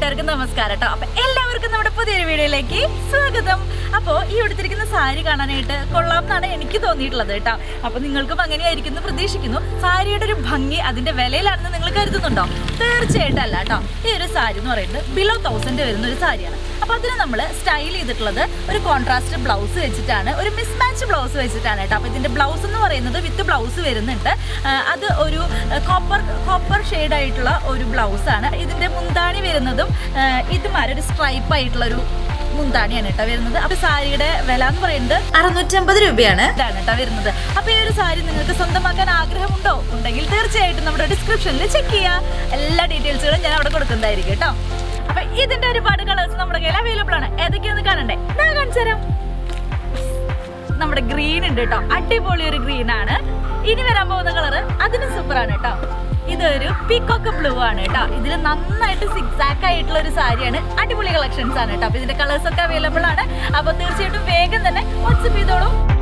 കൂട്ടുകാർക്ക് നമസ്കാരം കേട്ടോ അപ്പൊ എല്ലാവർക്കും നമ്മുടെ പുതിയൊരു വീഡിയോയിലേക്ക് സ്വാഗതം അപ്പോ ഈ എടുത്തിരിക്കുന്ന സാരി കാണാനായിട്ട് കൊള്ളാം എന്നാണ് എനിക്ക് തോന്നിയിട്ടുള്ളത് കേട്ടോ അപ്പൊ നിങ്ങൾക്കും അങ്ങനെയായിരിക്കും എന്ന് പ്രതീക്ഷിക്കുന്നു സാരിയുടെ ഒരു ഭംഗി അതിന്റെ വിലയിലാണെന്ന് നിങ്ങൾ കരുതുന്നുണ്ടോ തീർച്ചയായിട്ടും അല്ല കേട്ടോ ഈ ഒരു സാരി എന്ന് പറയുന്നത് ബിലോ തൗസൻഡ് വരുന്ന ഒരു സാരിയാണ് അപ്പൊ അതിന് നമ്മൾ സ്റ്റൈൽ ചെയ്തിട്ടുള്ളത് ഒരു കോൺട്രാസ്റ്റ് ബ്ലൗസ് വെച്ചിട്ടാണ് ഒരു മിസ്മാച്ച് ബ്ലൗസ് വെച്ചിട്ടാണ് കേട്ടോ അപ്പൊ ഇതിന്റെ ബ്ലൗസ് എന്ന് പറയുന്നത് വിത്ത് ബ്ലൗസ് വരുന്നുണ്ട് ആ, അത് ഒരു കോപ്പർ കോപ്പർ ഷെയ്ഡ് ആയിട്ടുള്ള ഒരു ബ്ലൗസ് ആണ് ഇതിന്റെ മുന്താണി വരുന്നതും ആ, ഇതുമാതിരി ഒരു സ്ട്രൈപ്പ് ആയിട്ടുള്ള ഒരു മുന്താണിയാണ് കേട്ടോ വരുന്നത് അപ്പൊ സാരിയുടെ വില എന്ന് പറയുന്നത് അറുന്നൂറ്റമ്പത് രൂപയാണ് ഇതാണ് കേട്ടോ വരുന്നത് അപ്പൊ ഈ ഒരു സാരി നിങ്ങൾക്ക് സ്വന്തമാക്കാൻ ആഗ്രഹമുണ്ടോ ഉണ്ടെങ്കിൽ തീർച്ചയായിട്ടും നമ്മുടെ ഡിസ്ക്രിപ്ഷനിൽ ചെക്ക് ചെയ്യുക എല്ലാ ഡീറ്റെയിൽസുകളും ഞാൻ അവിടെ കൊടുക്കുന്നതായിരിക്കും കേട്ടോ അപ്പൊ ഇതിന്റെ ഒരുപാട് കളേഴ്സ് നമ്മുടെ കയ്യിൽ അവൈലബിൾ ആണ് ഏതൊക്കെയാന്ന് കാണണ്ടേ ഞാൻ കാണിച്ചു തരാം നമ്മുടെ ഗ്രീൻ ഉണ്ട് കേട്ടോ അടിപൊളി ഒരു ഗ്രീൻ ആണ് ഇനി വരാൻ പോകുന്ന കളറ് അതിന് സൂപ്പർ ആണ് കേട്ടോ ഇതൊരു പീക്കോക്ക് ബ്ലൂ ആണ് കേട്ടോ ഇതിൽ നന്നായിട്ട് സിക്സാക്ക് ആയിട്ടുള്ള ഒരു സാരിയാണ് അടിപൊളി കളക്ഷൻസ് ആണ് കേട്ടോ അപ്പൊ ഇതിന്റെ കളേഴ്സ് ഒക്കെ അവൈലബിൾ ആണ് അപ്പൊ തീർച്ചയായിട്ടും വേഗം തന്നെ വാട്സപ്പ് ചെയ്തോളൂ